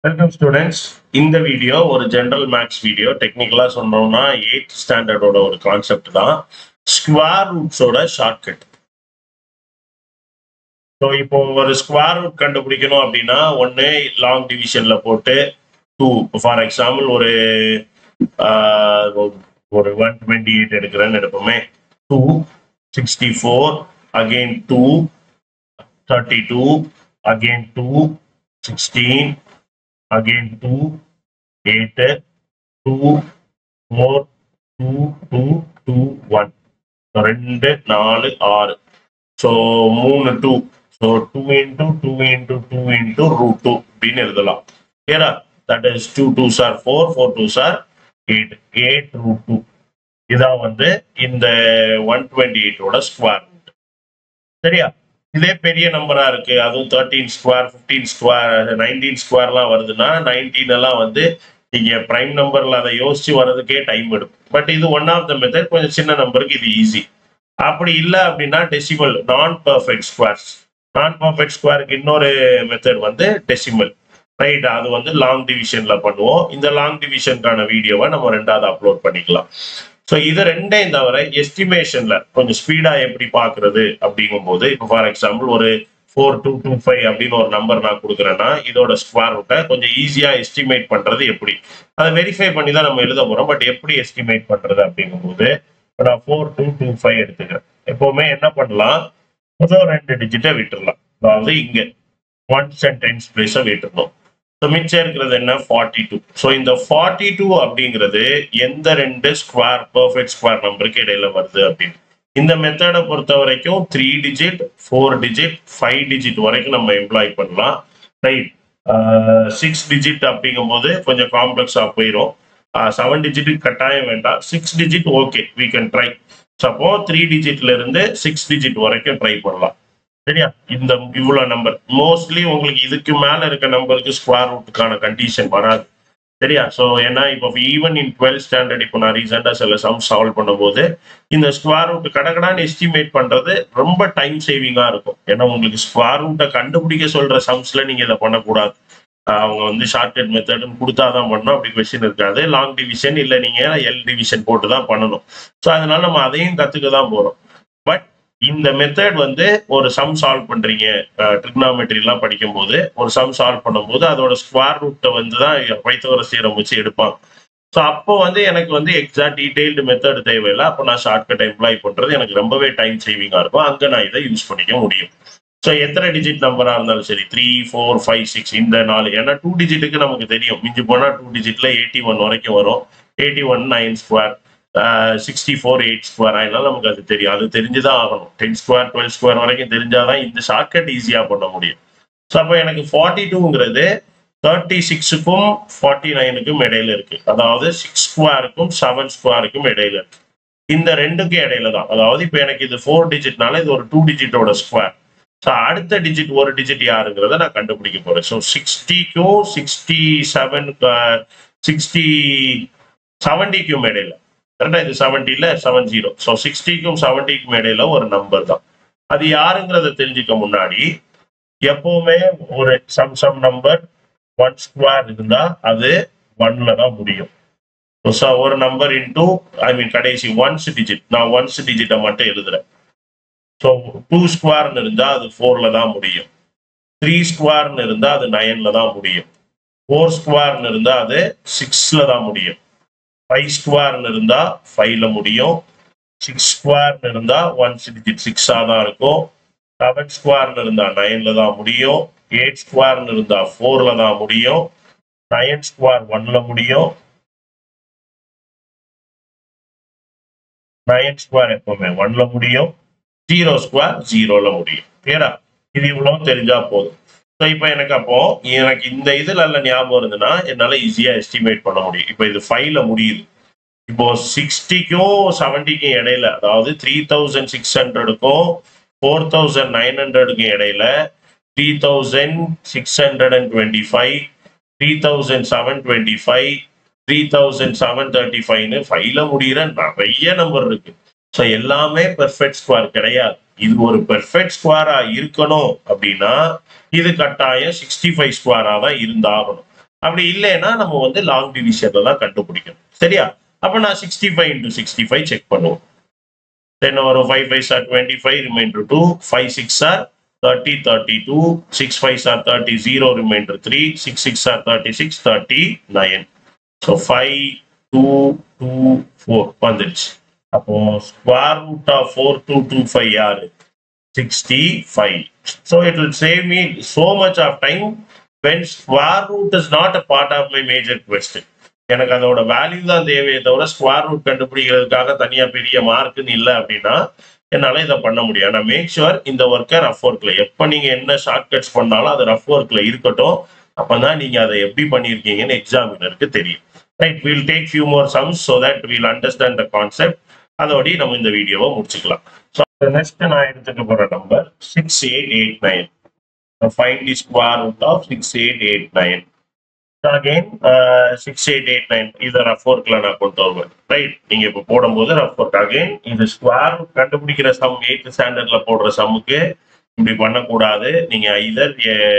Welcome students இந்த video ஒரு general maths video டெக்னிக்கலா சொன்னோம்னா எயிட் ஸ்டாண்டர்டோட ஒரு கான்செப்ட் தான் ஸ்கொயர் ரூட்ஸோட ஷார்ட்கட் ஸோ இப்போ ஒரு ஸ்கொயர் ரூட் கண்டுபிடிக்கணும் அப்படின்னா ஒன்று லாங் டிவிஷன்ல போட்டு டூ ஃபார் எக்ஸாம்பிள் ஒரு ஆஹ், ஒரு ஒன் டுவெண்ட்டி எயிட் எடுக்கிறேன்னு எடுப்போமே two sixty four again two thirty two again two sixteen again 2, 8, 2, 4, 2, 2, 2, 1. So, ரெண்டு நாலு ஆறு ஸோ மூணு two so two into two into two into root two அப்படின்னு எழுதலாம் ஏரா that is two two sir four four two are eight eight root two இதான் வந்து இந்த ஒன் டுவெண்ட்டி எயிட்டோட ஸ்கொயர் ரூட் சரியா இதே பெரிய நம்பரா இருக்கு அதுவும் thirteen square fifteen square nineteen ஸ்கொயர்லாம் வருதுன்னா நைன்டீன் எல்லாம் வந்து நீங்க பிரைம் நம்பர்ல அதை யோசிச்சு வர்றதுக்கே டைம் எடுக்கும் பட் இது ஒன் ஆஃப் த மெத்தட் கொஞ்சம் சின்ன நம்பருக்கு இது ஈஸி அப்படி இல்லை அப்படின்னா டெசிமல் நான் பர்ஃபெக்ட் ஸ்கொயர்ஸ் நான் பர்ஃபெக்ட் ஸ்கொயருக்கு இன்னொரு மெத்தட் வந்து டெசிமல் ரைட் அது வந்து லாங் டிவிஷன்ல பண்ணுவோம் இந்த லாங் டிவிஷனுக்கான வீடியோவை நம்ம ரெண்டாவது அப்லோட் பண்ணிக்கலாம் ஸோ இது ரெண்டையும் தவிர எஸ்டிமேஷன்ல கொஞ்சம் ஸ்பீடா எப்படி பாக்குறது அப்படிங்கும்போது இப்போ ஃபார் எக்ஸாம்பிள் ஒரு ஃபோர் டூ டூ ஃபைவ் அப்படின்னு ஒரு நம்பர் நான் கொடுக்குறேன்னா இதோட ஸ்கொயர் ரூட்டை கொஞ்சம் ஈஸியா எஸ்டிமேட் பண்றது எப்படி அதை வெரிஃபை பண்ணி தான் நம்ம எழுத போறோம் பட் எப்படி எஸ்டிமேட் பண்றது அப்படிங்கும்போது இப்போ நான் ஃபோர் டூ டூ ஃபைவ் எடுத்துக்கிறேன் எப்பவுமே என்ன பண்ணலாம் முதல் ரெண்டு டிஜிட்டை விட்டுறலாம் அதாவது இங்க ஒன் சென்டென்ஸ் பிளேஸை விட்டுறணும் ஸோ மிச்சம் இருக்கிறது என்ன ஃபார்ட்டி டூ ஸோ இந்த ஃபார்ட்டி டூ அப்படிங்கிறது எந்த ரெண்டு ஸ்கொயர் பர்ஃபெக்ட் ஸ்கொயர் நம்பருக்கு இடையில வருது அப்படின்னு இந்த மெத்தடை பொறுத்த வரைக்கும் three digit four digit five digit வரைக்கும் நம்ம எம்ப்ளாய் பண்ணலாம் ரைட் சிக்ஸ் டிஜிட் அப்படிங்கும்போது கொஞ்சம் காம்ப்ளெக்ஸாக போயிடும் செவன் டிஜிட்டுக்கு கட்டாயம் வேண்டாம் six digit okay we can try suppose three டிஜிட்ல இருந்து சிக்ஸ் டிஜிட் வரைக்கும் ட்ரை பண்ணலாம் சரியா இந்த இவ்வளவு நம்பர் மோஸ்ட்லி உங்களுக்கு இதுக்கு மேல இருக்க நம்பருக்கு ஸ்கொயர் ரூட்டுக்கான கண்டிஷன் வராது சரியா ஸோ ஏன்னா இப்போ ஈவன் இன் டுவெல்த் ஸ்டாண்டர்ட் இப்போ நான் ரீசெண்டாக சில சம் சால்வ் பண்ணும்போது இந்த ஸ்கொயர் ரூட் கடகடான்னு எஸ்டிமேட் பண்றது ரொம்ப டைம் சேவிங்காக இருக்கும் ஏன்னா உங்களுக்கு ஸ்கொயர் ரூட்டை கண்டுபிடிக்க சொல்ற சம்ஸ்ல நீங்க இதை பண்ணக்கூடாது ஆஹ் அவங்க வந்து ஷார்ட்கட் மெத்தட்னு கொடுத்தா தான் பண்ணணும் அப்படி கொஸ்டின் இருக்காது லாங் டிவிஷன் இல்லை நீங்க எல் டிவிஷன் போட்டு தான் பண்ணணும் ஸோ அதனால நம்ம அதையும் கத்துக்க தான் போறோம் பட் இந்த மெத்தட் வந்து ஒரு சம் சால்வ் பண்றீங்க ட்ரிக்னாமெட்ரி எல்லாம் படிக்கும்போது ஒரு சம் சால்வ் பண்ணும்போது அதோட ஸ்கொயர் ரூட்டை வந்து தான் பைத்தவர சீரம் வச்சு எடுப்பாங்க ஸோ அப்போ வந்து எனக்கு வந்து எக்ஸாக்ட் டீடைல்டு மெத்தட் தேவையில்லை அப்போ நான் ஷார்ட்கட் எம்ப்ளாய் பண்றது எனக்கு ரொம்பவே டைம் சேவிங்கா இருக்கும் அங்கே நான் இதை யூஸ் பண்ணிக்க முடியும் ஸோ எத்தனை டிஜிட் நம்பரா இருந்தாலும் சரி த்ரீ ஃபோர் ஃபைவ் சிக்ஸ் இந்த நாலு ஏன்னா டூ டிஜிட்டுக்கு நமக்கு தெரியும் மிஞ்சி போனா டூ டிஜிட்ல எயிட்டி ஒன் வரைக்கும் வரும் eighty one nine square sixty four eight square அதனால நமக்கு அது தெரியும் அது தெரிஞ்சுதான் ஆகணும் டென் ஸ்கொயர் டுவெல் ஸ்கொயர் வரைக்கும் தெரிஞ்சாதான் இந்த ஷார்ட்கட் ஈஸியா பண்ண முடியும் ஸோ அப்போ எனக்கு ஃபார்ட்டி டூங்கிறது தேர்ட்டி சிக்ஸுக்கும் ஃபார்ட்டி நைனுக்கும் இடையில இருக்கு அதாவது சிக்ஸ் ஸ்கொயருக்கும் செவன் ஸ்கொயருக்கும் இடையில இருக்கு இந்த ரெண்டுக்கும் இடையில தான் அதாவது இப்போ எனக்கு இது ஃபோர் டிஜிட்னால இது ஒரு டூ டிஜிட்டோட ஸ்கொயர் ஸோ அடுத்த டிஜிட் ஒரு டிஜிட் யாருங்கிறத நான் கண்டுபிடிக்க போறேன் ஸோ சிக்ஸ்டிக்கும் சிக்ஸ்டி செவன் சிக்ஸ்டி செவன்டிக்கும் இடையில கரெக்டா இது செவன்டில செவன் ஜீரோ ஸோ சிக்ஸ்டிக்கும் செவன்டிக்கும் இடையில ஒரு நம்பர் தான் அது யாருங்கிறத தெரிஞ்சுக்க முன்னாடி எப்பவுமே ஒரு some some number one square இருந்தா அது ஒன்ல தான் முடியும் ஸோ ஒரு நம்பர் இன்டூ ஐ மீன் கடைசி ஒன்ஸ் டிஜிட் நான் ஒன்ஸ் டிஜிட்டை மட்டும் எழுதுறேன் ஸோ டூ ஸ்கொயர்னு இருந்தா அது ஃபோர்ல தான் முடியும் த்ரீ ஸ்கொயர்னு இருந்தா அது நைன்ல தான் முடியும் ஃபோர் ஸ்கொயர்னு இருந்தா அது சிக்ஸ்ல தான் முடியும் ஃபைவ் ஸ்கொயர்னு இருந்தா ஃபைவ்ல முடியும் சிக்ஸ் ஸ்கொயர்னு இருந்தா ஒன்ஸ் டிஜிட் சிக்ஸா தான் இருக்கும் செவன் ஸ்கொயர்னு இருந்தா நைன்ல தான் முடியும் எயிட் ஸ்கொயர்னு இருந்தா ஃபோர்ல தான் முடியும் நைன் ஸ்கொயர் ஒன்ல முடியும் நைன் ஸ்கொயர் எப்பவுமே ஒன்ல முடியும் ஜீரோ ஸ்கொயர் ஜீரோல முடியும் கிளியரா இது இவ்வளவு தெரிஞ்சா போதும் ஸோ இப்போ எனக்கு அப்போ எனக்கு இந்த இதுல நல்ல ஞாபகம் இருந்ததுன்னா என்னால ஈஸியா எஸ்டிமேட் பண்ண முடியும் இப்போ இது ஃபைவ்ல முடியுது இப்போ சிக்ஸ்டிக்கும் செவன்டிக்கும் இடையில அதாவது த்ரீ தௌசண்ட் சிக்ஸ் ஹண்ட்ரடுக்கும் ஃபோர் தௌசண்ட் நைன் ஹண்ட்ரடுக்கும் இடையில three thousand six hundred and twenty five three thousand seven twenty five three thousand seven thirty ஃபைவ்னு ஃபைவ்ல முடிகிற நிறைய நம்பர் இருக்கு ஸோ எல்லாமே பெர்ஃபெக்ட் ஸ்கொயர் கிடையாது இது ஒரு பெர்ஃபெக்ட் ஸ்கொயரா இருக்கணும் அப்படின்னா இது கட்டாயம் சிக்ஸ்டி ஃபைவ் ஸ்கொயரா தான் இருந்தாகணும் அப்படி இல்லைன்னா நம்ம வந்து லாங் டிவிஷன்ல தான் கண்டுபிடிக்கணும் சரியா அப்ப நான் sixty five into sixty five check பண்ணுவோம் தென் வரும் five five are twenty five reminder two five six are thirty thirty two six five are thirty zero reminder three six six are thirty six thirty nine so five two two four வந்துடுச்சு அப்போ square root of four two two five யாரு sixty five so it will save me so much of time when square root is not a part of my major question எனக்கு அதோட value தான் தேவையே தவிர square root கண்டுபிடிக்கிறதுக்காக தனியா பெரிய மார்க்குன்னு இல்லை அப்படின்னா என்னால இதை பண்ண முடியும் நான் மேக் ஷுவர் இந்த ஒர்க்கை ரஃப் ஒர்க்ல எப்போ நீங்க என்ன ஷார்ட் கட்ஸ் பண்ணாலும் அது ரஃப் ஒர்க்ல இருக்கட்டும் அப்பதான் நீங்க அதை எப்படி பண்ணியிருக்கீங்கன்னு எக்ஸாமினருக்கு தெரியும் right will take few more sums so that will understand the concept அதோடய நம்ம இந்த வீடியோவை முடிச்சுக்கலாம் ஸோ நெக்ஸ்ட் நான் எடுத்துக்க போற number six eight eight nine find the square root of six eight eight nine again six eight eight nine இதை rough ஒர்க்ல நான் கொண்டு வருவேன் ரைட் நீங்க இப்போ போடும்போது ரஃப் ஒர்க் அகைன் இது ஸ்கொயர் ரூட் கண்டுபிடிக்கிற சம் எயித் ஸ்டாண்டர்ட்ல போடுற சம்முக்கு இப்படி பண்ணக்கூடாது நீங்க இதர்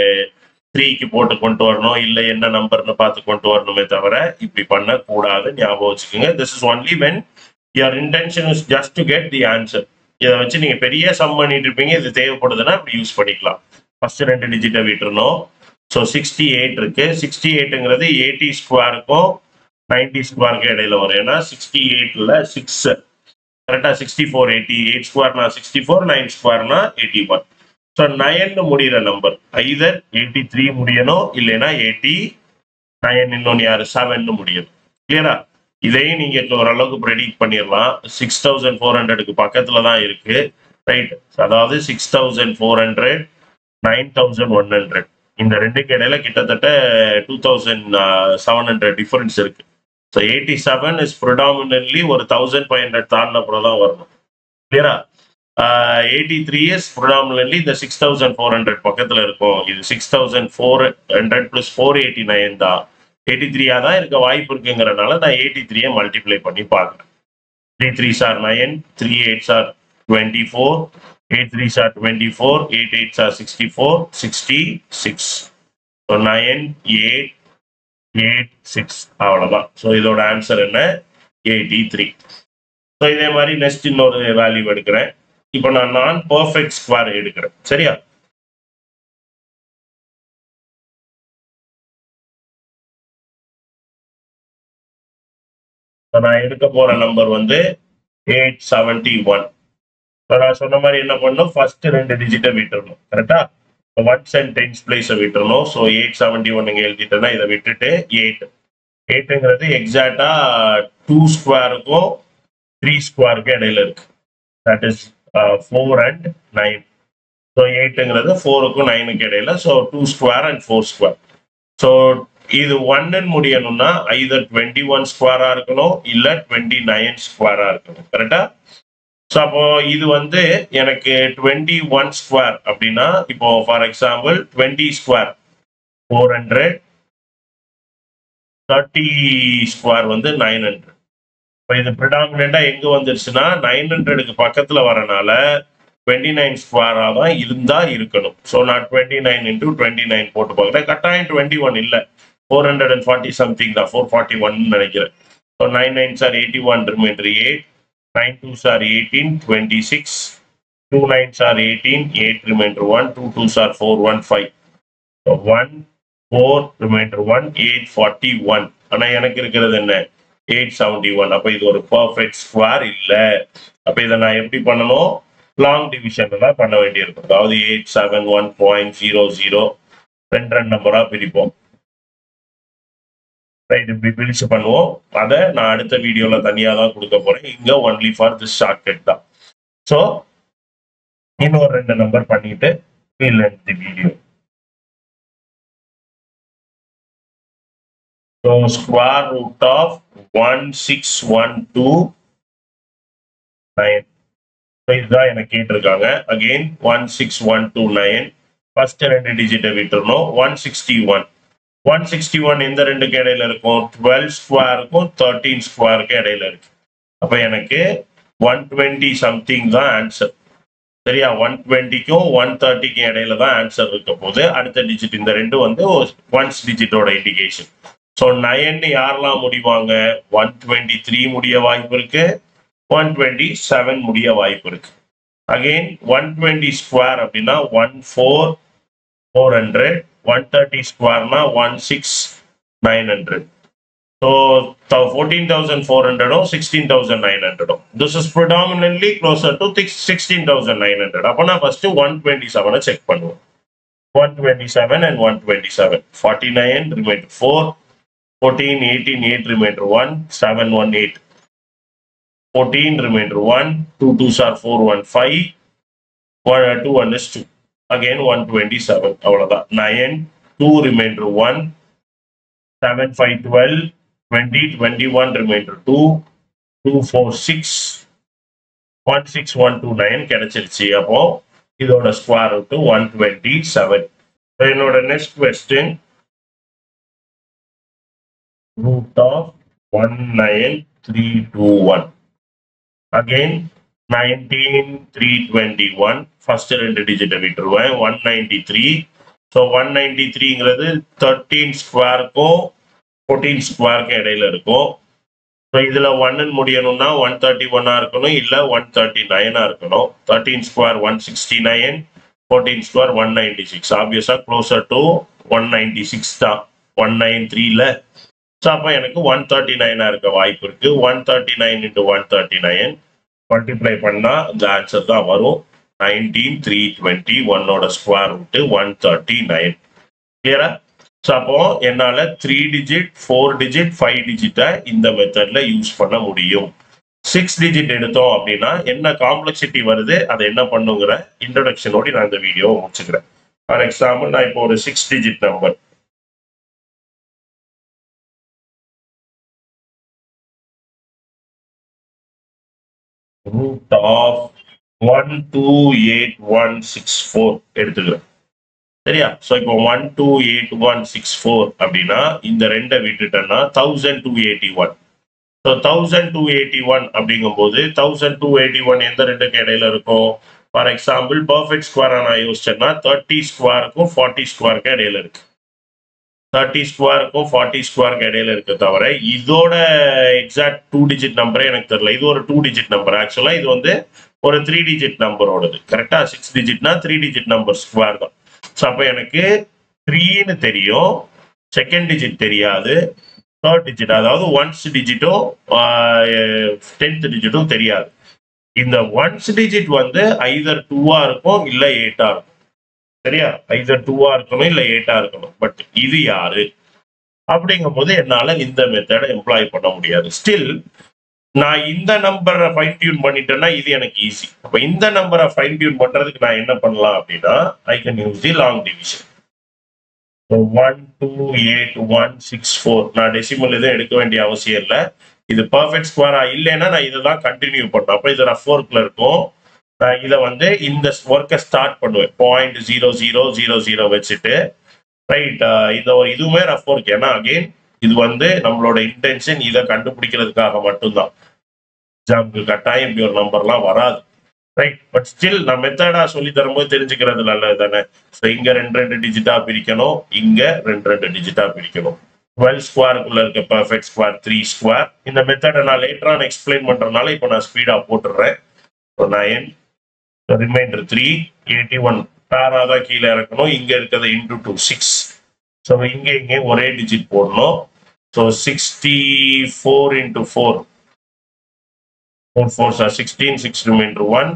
த்ரீக்கு போட்டு கொண்டு வரணும் இல்லை என்ன நம்பர்னு பார்த்து கொண்டு வரணுமே தவிர இப்படி பண்ணக்கூடாது ஞாபகம் வச்சுக்கோங்க this is only when your intention is just to get the answer இதை வச்சு நீங்க பெரிய சம் பண்ணிட்டு இருப்பீங்க இது தேவைப்படுதுன்னா இப்படி யூஸ் பண்ணிக்கலாம் ஃபர்ஸ்ட் ரெண்டு டிஜிட்டை விட்டுறணும் ஸோ சிக்ஸ்டி எயிட் இருக்கு சிக்ஸ்டி எயிட்டுங்கிறது எயிட்டி ஸ்கொயருக்கும் நைன்டி ஸ்கொயருக்கும் இடையில வரும் ஏன்னா சிக்ஸ்டி எயிட்ல சிக்ஸ் கரெக்டா சிக்ஸ்டி ஃபோர் எயிட்டி எயிட் ஸ்கொயர்னா சிக்ஸ்டி ஃபோர் நைன் ஸ்கொயர்னா எயிட்டி ஒன் ஸோ நயன் முடிகிற நம்பர் ஐதர் எயிட்டி த்ரீ முடியணும் இல்லைன்னா எயிட்டி நயன் இன்னொன்று யாரு செவன் முடியணும் கிளியரா இதையும் நீங்க ஓரளவுக்கு ப்ரெடிக்ட் பண்ணிடலாம் சிக்ஸ் தௌசண்ட் ஃபோர் ஹண்ட்ரடுக்கு பக்கத்துல தான் இருக்கு ரைட் அதாவது six thousand four hundred nine thousand one hundred இந்த ரெண்டுக்கு இடையில கிட்டத்தட்ட two thousand seven hundred difference இருக்கு so eighty seven is predominantly ஒரு தௌசண்ட் ஃபைவ் ஹண்ட்ரட் தாண்டின அப்புறம் தான் வரணும் கிளியரா எயிட்டி த்ரீ இயர்ஸ் ப்ரொடாமினன்ட்லி இந்த சிக்ஸ் தௌசண்ட் ஃபோர் ஹண்ட்ரட் பக்கத்தில் இருக்கும் இது six thousand four hundred plus four eighty nine தான் எயிட்டி த்ரீயா தான் இருக்க வாய்ப்பு இருக்குங்கிறனால நான் எயிட்டி த்ரீயை மல்டிப்ளை பண்ணி பார்க்குறேன் த்ரீ த்ரீ சார் நைன் த்ரீ எயிட் சார் டுவெண்ட்டி ஃபோர் எயிட் த்ரீ சார் டுவெண்ட்டி ஃபோர் எயிட் எயிட் சார் sixty four sixty six so nine eight eight six அவ்வளோதான் ஸோ இதோட ஆன்சர் என்ன எயிட்டி த்ரீ ஸோ இதே மாதிரி நெக்ஸ்ட் இன்னொரு வேல்யூ எடுக்கிறேன் இப்போ நான் நான் பர்ஃபெக்ட் ஸ்கொயர் எடுக்கிறேன் சரியா நான் எடுக்க போற நம்பர் வந்து எயிட் செவன்டி ஒன் நான் சொன்ன மாதிரி என்ன பண்ணணும் ஃபர்ஸ்ட் ரெண்டு டிஜிட்டை விட்டுறணும் கரெக்டா ஒன்ஸ் அண்ட் டென்ஸ் பிளேஸை விட்டுறணும் ஸோ எயிட் செவன்டி ஒன் இங்கே எழுதிட்டேன்னா இதை விட்டுட்டு எயிட் எயிட்டுங்கிறது எக்ஸாக்டா டூ ஸ்கொயருக்கும் த்ரீ ஸ்கொயருக்கும் இடையில இருக்கு that is four and nine so எயிட்டுங்கிறது ஃபோருக்கும் நைனுக்கு இடையில so two square and four square so இது ஒன்னு முடியணும்னா ஐதர் டுவெண்ட்டி ஒன் ஸ்கொயரா இருக்கணும் இல்ல டுவெண்ட்டி நைன் ஸ்கொயரா இருக்கணும் கரெக்டா ஸோ அப்போ இது வந்து எனக்கு டுவெண்ட்டி ஒன் ஸ்கொயர் அப்படின்னா இப்போ for example twenty square four hundred thirty square வந்து நைன் ஹண்ட்ரட் இப்போ இது ப்ரிடாமினா எங்க வந்துருச்சுன்னா நைன் ஹண்ட்ரடுக்கு பக்கத்துல வரனால டுவெண்ட்டி நைன் ஸ்கொயரா தான் இருந்தா இருக்கணும் ஸோ நான் twenty nine into twenty nine போட்டு பார்க்குறேன் கட்டாயம் டுவெண்ட்டி ஒன் இல்லை four hundred and forty something தான் ஃபோர் ஃபார்ட்டி ஒன் நினைக்கிறேன் ஸோ நைன் நைன் சார் eighty one remainder eight nine two சார் eighteen twenty six two nine சார் eighteen eight remainder one two two sir four one five one four remainder one eight forty one ஆனால் எனக்கு இருக்கிறது என்ன eight seventy one அப்போ இது ஒரு perfect square இல்லை அப்போ இதை நான் எப்படி பண்ணணும் லாங் டிவிஷன்ல தான் பண்ண வேண்டியிருக்கும் அதாவது eight seven one point zero zero ரெண்டு ரெண்டு நம்பரா பிரிப்போம் ரைட் இப்படி பிரிச்சு பண்ணுவோம் அதை நான் அடுத்த வீடியோல தனியா தான் கொடுக்க போறேன் இங்க only for this shortcut தான் ஸோ இன்னொரு ரெண்டு நம்பர் பண்ணிட்டு will end the video so square root of one six one two nine இதுதான் எனக்கு கேட்டிருக்காங்க again one six one two nine first ரெண்டு டிஜிட்டை விட்டுறணும் one sixty one one sixty one எந்த ரெண்டுக்கு இடையில இருக்கும் டுவெல் ஸ்கொயருக்கும் தேர்ட்டீன் ஸ்கொயருக்கும் இடையில இருக்கு அப்ப எனக்கு ஒன் டுவெண்ட்டி சம்திங் தான் ஆன்சர் சரியா ஒன் டுவெண்ட்டிக்கும் ஒன் தேர்ட்டிக்கும் இடையில தான் ஆன்சர் இருக்க போது அடுத்த டிஜிட் இந்த ரெண்டும் வந்து ஒன்ஸ் டிஜிட்டோட இண்டிகேஷன் ஸோ நயன் யாரெல்லாம் முடிவாங்க ஒன் டுவெண்ட்டி த்ரீ முடிய வாய்ப்பு இருக்கு ஒன் டுவெண்ட்டி செவன் முடிய வாய்ப்பு இருக்கு அகெயின் ஒன் டுவெண்ட்டி ஸ்கொயர் அப்படின்னா one four four hundred one thirty ஸ்கொயர்னா one six nine hundred so fourteen thousand four ஹண்ட்ரடும் சிக்ஸ்டீன் தௌசண்ட் நைன் ஹண்ட்ரடும் this is predominantly closer to six sixteen thousand nine hundred அப்போ நான் first one twenty செவனை check பண்ணுவோம் one twenty seven and one twenty seven forty nine remainder four fourteen eighteen eight remainder one seven one eight fourteen remainder one two two sir four one five two one is two again one twenty seven அவ்வளோதான் nine two remainder one seven five twelve twenty twenty one remainder two two four six one six one two nine கிடைச்சிருச்சு அப்போ இதோட square root one twenty seven என்னோட next question root of one nine three two one again nineteen three twenty one first ரெண்டு டிஜிட்டை விட்டுருவேன் one ninety three so one ninety த்ரீங்கிறது thirteen ஸ்கொயருக்கும் fourteen ஸ்கொயருக்கும் இடையில இருக்கும் ஸோ இதில் ஒன்னு முடியணும்னா ஒன் தேர்ட்டி ஒன்னா இருக்கணும் இல்லை ஒன் தேர்ட்டி நைனா இருக்கணும் thirteen square one sixty nine fourteen square one ninety six ஆப்வியஸாக closer to one ninety six தான் ஒன் நைன் த்ரீல ஸோ அப்போ எனக்கு ஒன் தேர்ட்டி நைனாக இருக்க வாய்ப்பு இருக்கு one thirty nine into one thirty nine multiply பண்ணால் இந்த ஆன்சர் தான் வரும் நைன்டீன் த்ரீ டுவெண்ட்டி ஒன்னோட square root one thirty nine கிளியரா ஸோ அப்போ என்னால் three digit four digit five டிஜிட்டை இந்த மெத்தட்ல யூஸ் பண்ண முடியும் சிக்ஸ் டிஜிட் எடுத்தோம் அப்படின்னா என்ன காம்ப்ளெக்சிட்டி வருது அதை என்ன பண்ணுங்கிற இன்ட்ரடக்ஷனோடு நான் இந்த வீடியோ முடிச்சுக்கிறேன் ஃபார் எக்ஸாம்பிள் நான் இப்போ ஒரு six digit number root of one two eight one six four எடுத்துக்கிறேன் சரியா ஸோ இப்போ one two eight one six four அப்படின்னா இந்த ரெண்டை விட்டுட்டேன்னா thousand two eighty one so thousand two eighty one அப்படிங்கும்போது தௌசண்ட் டூ எயிட்டி ஒன் எந்த ரெண்டுக்கு இடையில இருக்கும் ஃபார் எக்ஸாம்பிள் பர்ஃபெக்ட் ஸ்கொயரா நான் யோசிச்சேன்னா தேர்ட்டி ஸ்கொயருக்கும் ஃபார்ட்டி ஸ்கொயருக்கும் இடையில இருக்கு தேர்ட்டி ஸ்கொயருக்கும் ஃபார்ட்டி ஸ்கொயருக்கு இடையில இருக்க தவிர இதோட எக்ஸாக்ட் டூ டிஜிட் நம்பரே எனக்கு தெரியல இது ஒரு டூ டிஜிட் நம்பர் ஆக்சுவலா இது வந்து ஒரு த்ரீ டிஜிட் நம்பரோடது கரெக்டா சிக்ஸ் டிஜிட்னா த்ரீ டிஜிட் நம்பர் ஸ்கொயர் தான் ஸோ அப்போ எனக்கு த்ரீன்னு தெரியும் செகண்ட் டிஜிட் தெரியாது தேர்ட் டிஜிட் அதாவது ஒன்ஸ் டிஜிட்டும் டென்த் டிஜிட்டும் தெரியாது இந்த ஒன்ஸ் டிஜிட் வந்து ஐதர் டூவா இருக்கும் இல்ல எயிட்டா இருக்கும் சரியா ஐதர் டூவா இருக்கணும் இல்ல எயிட்டா இருக்கணும் பட் இது யாரு அப்படிங்கும் போது என்னால இந்த மெத்தடை எம்ப்ளாய் பண்ண முடியாது ஸ்டில் நான் இந்த நம்பரை ஃபைன் டியூன் பண்ணிட்டேன்னா இது எனக்கு ஈஸி அப்ப இந்த நம்பரை ஃபைன் டியூன் பண்றதுக்கு நான் என்ன பண்ணலாம் அப்படின்னா I can use the long division one two eight one six four நான் டெசிமல் எதுவும் எடுக்க வேண்டிய அவசியம் இல்லை இது பர்ஃபெக்ட் ஸ்கொயரா இல்லைன்னா நான் இதை தான் கண்டினியூ பண்ணேன் அப்போ இது ரஃப் ஒர்க்ல இருக்கும் நான் இதை வந்து இந்த ஒர்க்கை ஸ்டார்ட் பண்ணுவேன் point zero zero zero zero வச்சுட்டு ரைட் இந்த ஒரு இதுவுமே ரஃப் ஒர்க் ஏன்னா அகெயின் இது வந்து நம்மளோட இன்டென்ஷன் இதை கண்டுபிடிக்கிறதுக்காக மட்டும்தான் எக்ஸாமுக்கு கட்டாயம் இப்படி ஒரு நம்பர்லாம் வராது ரைட் பட் ஸ்டில் நான் மெத்தடா சொல்லி தரும்போது தெரிஞ்சுக்கிறது நல்லது தானே ஸோ இங்க ரெண்டு ரெண்டு டிஜிட்டா பிரிக்கணும் இங்க ரெண்டு ரெண்டு டிஜிட்டா பிரிக்கணும் டுவெல் ஸ்கொயருக்குள்ள இருக்க பர்ஃபெக்ட் ஸ்கொயர் த்ரீ ஸ்கொயர் இந்த மெத்தடை நான் லேட்டரான எக்ஸ்பிளைன் பண்றதுனால இப்போ நான் ஸ்பீடா போட்டுடுறேன் nine remainder three eighty one பேரா தான் கீழே இறக்கணும் இங்க இருக்கிறது இன்டூ டூ சிக்ஸ் ஸோ இங்க இங்கே ஒரே டிஜிட் போடணும் so sixty four into four four four சார் sixteen six remainder one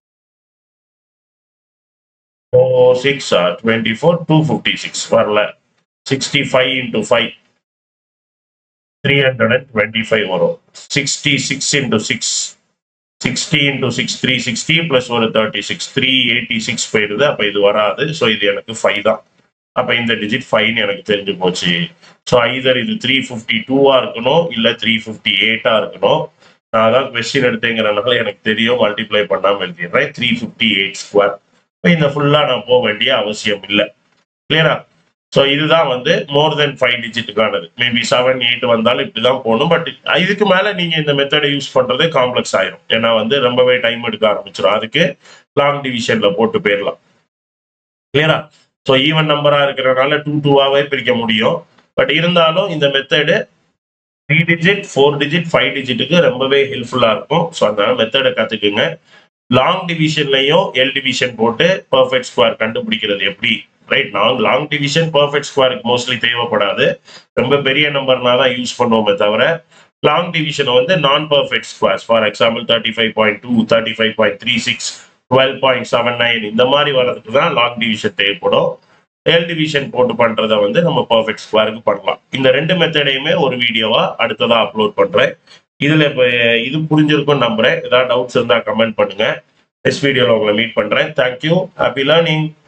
four six are twenty four two fifty six வரல sixty five into five three hundred and twenty five வரும் sixty six into six sixty into six three sixty plus ஒரு thirty six three eighty six போயிடுது அப்போ இது வராது so இது எனக்கு five தான் அப்போ இந்த டிஜிட் ஃபைவ்னு எனக்கு தெரிஞ்சு போச்சு ஸோ ஐதர் இது த்ரீ ஃபிஃப்டி டூவா இருக்கணும் இல்லை த்ரீ ஃபிஃப்டி எயிட்டா இருக்கணும் நான் அதான் கொஸ்டின் எடுத்தேங்கிறனால எனக்கு தெரியும் மல்டிப்ளை பண்ணாமல் எழுதிடுறேன் த்ரீ ஃபிஃப்டி எயிட் ஸ்கொயர் இந்த ஃபுல்லாக நான் போக வேண்டிய அவசியம் இல்லை கிளியரா ஸோ இதுதான் வந்து மோர் தென் ஃபைவ் டிஜிட்டுக்கானது மேபி செவன் எயிட் வந்தாலும் இப்படி தான் போகணும் பட் இதுக்கு மேலே நீங்கள் இந்த மெத்தடை யூஸ் பண்ணுறது காம்ப்ளெக்ஸ் ஆயிரும் ஏன்னா வந்து ரொம்பவே டைம் எடுக்க ஆரம்பிச்சிடும் அதுக்கு லாங் டிவிஷன்ல போட்டு போயிடலாம் கிளியரா ஸோ ஈவன் நம்பரா இருக்கிறனால டூ டூவாவே பிரிக்க முடியும் பட் இருந்தாலும் இந்த method three digit four digit five டிஜிட்டுக்கு ரொம்பவே ஹெல்ப்ஃபுல்லா இருக்கும் ஸோ அதனால மெத்தடை கத்துக்குங்க லாங் டிவிஷன்லையும் எல் டிவிஷன் போட்டு பர்ஃபெக்ட் ஸ்கொயர் கண்டுபிடிக்கிறது எப்படி right long long division perfect ஸ்கொயருக்கு மோஸ்ட்லி தேவைப்படாது ரொம்ப பெரிய நம்பர்னா தான் யூஸ் பண்ணுவோமே தவிர லாங் டிவிஷனை வந்து நான் perfect squares for example thirty five point two thirty five point three six twelve point seven nine இந்த மாதிரி வர்றதுக்கு தான் லாங் டிவிஷன் தேவைப்படும் எல் டிவிஷன் போட்டு பண்றதை வந்து நம்ம பர்ஃபெக்ட் ஸ்கொயருக்கு பண்ணலாம் இந்த ரெண்டு மெத்தடையுமே ஒரு வீடியோவா அடுத்ததா அப்லோட் பண்றேன் இதுல இப்போ இது புரிஞ்சிருக்கும்னு நம்புறேன் ஏதாவது டவுட்ஸ் இருந்தா கமெண்ட் பண்ணுங்க நெக்ஸ்ட் வீடியோல உங்களை மீட் பண்றேன் தேங்க்யூ ஹாப்பி லேர்னிங்